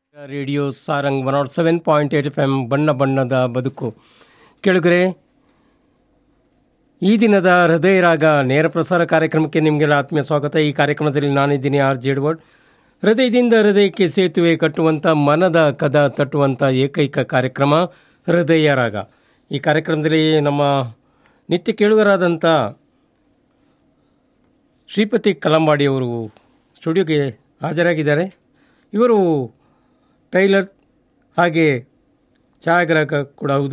Radio Sarang one nought seven point eight F M ಬಣ್ಣ ಬಣ್ಣದ ಬದುಕು ಕೆಳಗರೆ ಈ ದಿನದ ಹೃದಯ ರಾಗ ನೇರ ಪ್ರಸಾರ ಕಾರ್ಯಕ್ರಮಕ್ಕೆ ನಿಮಗೆಲ್ಲ ಆತ್ಮೀಯ ಸ್ವಾಗತ ಈ ಕಾರ್ಯಕ್ರಮದಲ್ಲಿ ನಾನಿದ್ದೀನಿ ಆರ್ ಜೆ ಎಡ್ವರ್ಡ್ ಹೃದಯದಿಂದ ಹೃದಯಕ್ಕೆ ಸೇತುವೆ ಕಟ್ಟುವಂಥ ಮನದ ಕದ ತಟ್ಟುವಂಥ ಏಕೈಕ ಕಾರ್ಯಕ್ರಮ ಹೃದಯ ರಾಗ ಈ ಕಾರ್ಯಕ್ರಮದಲ್ಲಿ ನಮ್ಮ ನಿತ್ಯ ಕೇಳುಗರಾದಂಥ ಶ್ರೀಪತಿ ಕಲಂಬಾಡಿಯವರು ಸ್ಟುಡಿಯೋಗೆ ಹಾಜರಾಗಿದ್ದಾರೆ ಇವರು ಟೈಲರ್ ಹಾಗೆ ಛಾಯಾಗ್ರಾಹಕ ಕೂಡ ಹೌದು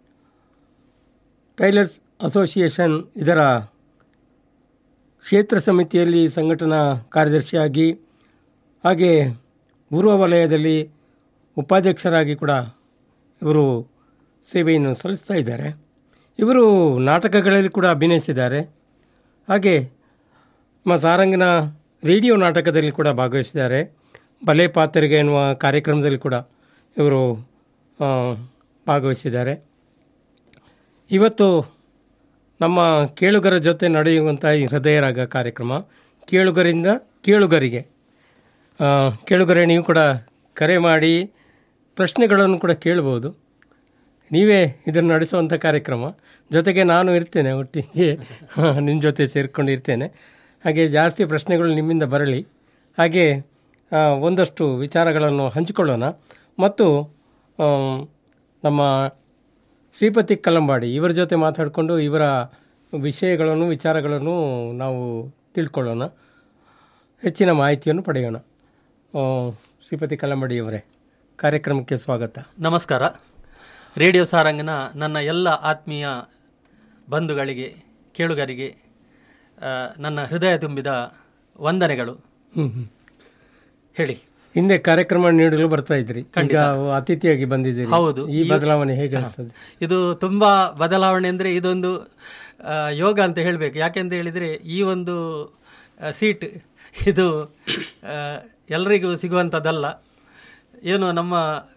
ಟೈಲರ್ಸ್ ಅಸೋಸಿಯೇಷನ್ ಇದರ ಕ್ಷೇತ್ರ ಸಮಿತಿಯಲ್ಲಿ ಸಂಘಟನಾ ಕಾರ್ಯದರ್ಶಿಯಾಗಿ ಹಾಗೆ ಪೂರ್ವ ವಲಯದಲ್ಲಿ ಉಪಾಧ್ಯಕ್ಷರಾಗಿ ಕೂಡ ಇವರು ಸೇವೆಯನ್ನು ಸಲ್ಲಿಸ್ತಾ ಇದ್ದಾರೆ ಇವರು ನಾಟಕಗಳಲ್ಲಿ ಕೂಡ ಅಭಿನಯಿಸಿದ್ದಾರೆ ಹಾಗೆ ನಮ್ಮ ಸಾರಂಗಿನ ರೇಡಿಯೋ ನಾಟಕದಲ್ಲಿ ಕೂಡ ಭಾಗವಹಿಸಿದ್ದಾರೆ ಬಲೆ ಪಾತ್ರೆಗೆ ಎನ್ನುವ ಕಾರ್ಯಕ್ರಮದಲ್ಲಿ ಕೂಡ ಇವರು ಆ, ಭಾಗವಹಿಸಿದ್ದಾರೆ ಇವತ್ತು ನಮ್ಮ ಕೇಳುಗರ ಜೊತೆ ನಡೆಯುವಂಥ ಈ ಹೃದಯ ರಾಗ ಕಾರ್ಯಕ್ರಮ ಕೇಳುಗರಿಂದ ಕೇಳುಗರಿಗೆ ಆ, ಕೇಳುಗರೆ ನೀವು ಕೂಡ ಕರೆ ಮಾಡಿ ಪ್ರಶ್ನೆಗಳನ್ನು ಕೂಡ ಕೇಳ್ಬೋದು ನೀವೇ ಇದನ್ನು ನಡೆಸುವಂಥ ಕಾರ್ಯಕ್ರಮ ಜೊತೆಗೆ ನಾನು ಇರ್ತೇನೆ ಒಟ್ಟಿಗೆ ನಿಮ್ಮ ಜೊತೆ ಸೇರಿಕೊಂಡು ಇರ್ತೇನೆ ಹಾಗೆ ಜಾಸ್ತಿ ಪ್ರಶ್ನೆಗಳು ನಿಮ್ಮಿಂದ ಬರಲಿ ಹಾಗೆ ಆ, ಒಂದಷ್ಟು ವಿಚಾರಗಳನ್ನು ಹಂಚಿಕೊಳ್ಳೋಣ ಮತ್ತು ಆಮ್, ನಮ್ಮ ಶ್ರೀಪತಿ ಕಲ್ಲಂಬಾಡಿ ಇವರ ಜೊತೆ ಮಾತಾಡಿಕೊಂಡು ಇವರ ವಿಷಯಗಳನ್ನು ವಿಚಾರಗಳನ್ನು ನಾವು ತಿಳ್ಕೊಳ್ಳೋಣ ಹೆಚ್ಚಿನ ಮಾಹಿತಿಯನ್ನು ಪಡೆಯೋಣ ಆ, ಶ್ರೀಪತಿ ಕಲ್ಲಂಬಾಡಿಯವರೇ ಕಾರ್ಯಕ್ರಮಕ್ಕೆ ಸ್ವಾಗತ ನಮಸ್ಕಾರ ರೇಡಿಯೋ ಸಾರಂಗನ ನನ್ನ ಎಲ್ಲ ಆತ್ಮೀಯ ಬಂಧುಗಳಿಗೆ ಕೇಳುಗರಿಗೆ ಆ, ನನ್ನ ಹೃದಯ ತುಂಬಿದ ವಂದನೆಗಳು ಹ್ಞೂ ಹ್ಞೂ ಹೇಳಿ ಹಿಂದೆ ಕಾರ್ಯಕ್ರಮ ನೀಡಲು ಬರ್ತಾ ಇದ್ರಿ ಈಗ ಅತಿಥಿಯಾಗಿ ಬಂದಿದ್ದೀರಿ ಹೌದು. ಈ ಬದಲಾವಣೆ ಹೇಗೆ ಅನಿಸ್ತದೆ ಇದು ತುಂಬ ಬದಲಾವಣೆ ಅಂದರೆ ಇದೊಂದು ಆ, ಯೋಗ ಅಂತ ಹೇಳಬೇಕು ಯಾಕೆಂತ ಹೇಳಿದರೆ ಈ ಒಂದು ಆ, ಸೀಟ್ ಇದು ಆ, ಎಲ್ರಿಗೂ ಸಿಗುವಂಥದ್ದಲ್ಲ ಏನು ನಮ್ಮ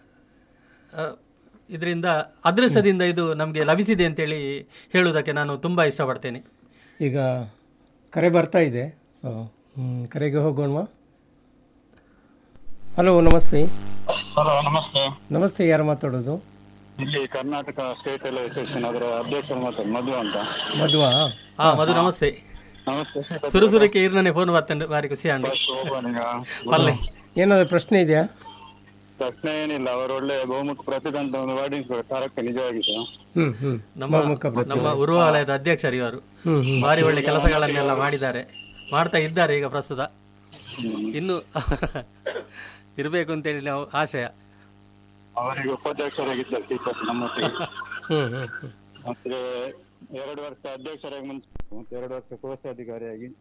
ಇದರಿಂದ ಅದೃಷ್ಟದಿಂದ ಇದು ನಮಗೆ ಲಭಿಸಿದೆ ಅಂತೇಳಿ ಹೇಳುವುದಕ್ಕೆ ನಾನು ತುಂಬ ಇಷ್ಟಪಡ್ತೇನೆ ಈಗ ಕರೆ ಬರ್ತಾ ಇದೆ ಸೊ ಹ್ಮ್, ಕರೆಗೆ ಹೋಗೋಣವಾ ಹಲೋ ನಮಸ್ತೆ ಹಲೋ ನಮಸ್ತೆ ನಮಸ್ತೆ ಯಾರು ಮಾತಾಡೋದು ಇಲ್ಲಿ ಕರ್ನಾಟಕ ಸ್ಟೇಟ್ ರೈಲ್ವೆ ಅಸೋಸಿಯೇಷನ್ ಅದರ ಅಧ್ಯಕ್ಷರು ಮಾತಾಡ ಮಧು ಅಂತ ಮಧ್ವಾ ಹಾ ಮಧು ನಮಸ್ತೆ ನಮಸ್ತೆ ಸುರುಸುರಕ್ಕೆ ಇರ್ನೇ ಫೋನ್ ಬರ್ತಂಡು ಬಾರಿ ಖುಷಿ ಅಂಡು ಶೋಭನಿಗ ಪಲ್ಲೆ ಏನಾದರೂ ಪ್ರಶ್ನೆ ಇದೆಯಾ ಪ್ರಶ್ನೆ ಏನಿಲ್ಲ ಅವರು ಒಳ್ಳೆ ಬಹುಮುಖ ಪ್ರತಿಭೆ ಅಂತ ಒಂದು ವಾರ್ಡಿಸ್ಬೇಕು ಕಾರ್ಯಕ್ಕೆ ನಿಜವಾಗಿ ಸಹ ಹ್ಮ್ ಹ್ಮ್ ನಮ್ಮ ನಮ್ಮ ಉರುವಾಲಯದ ಅಧ್ಯಕ್ಷರು ಇವರು ಹ್ಮ್ ಹ್ಮ್ ಭಾರಿ ಒಳ್ಳೆ ಕೆಲಸಗಳನ್ನೆಲ್ಲ ಮಾಡಿದ್ದಾರೆ ಮಾಡ್ತಾ ಇದ್ದಾರೆ ಈಗ ಪ್ರಸ್ತುತ ಇನ್ನು ಇರಬೇಕು ಅಂತೇಳಿ ನಾವು ಆಶಯ ಅವರಿಗೆ ಉಪಾಧ್ಯಕ್ಷರಾಗಿದ್ದಾರೆ ಶ್ರೀಪತಿ ನಮ್ಮೊಟ್ಟಿಗೆ ಹ್ಮ್ ಹ್ಮ್ ಹ್ಮ್ ಮತ್ತೆ ಎರಡು ವರ್ಷ ಅಧ್ಯಕ್ಷರಾಗಿ ಮುಂಚೆ ಮತ್ತೆ ಎರಡು ವರ್ಷ ಕೋಶಾಧಿಕಾರಿಯಾಗಿ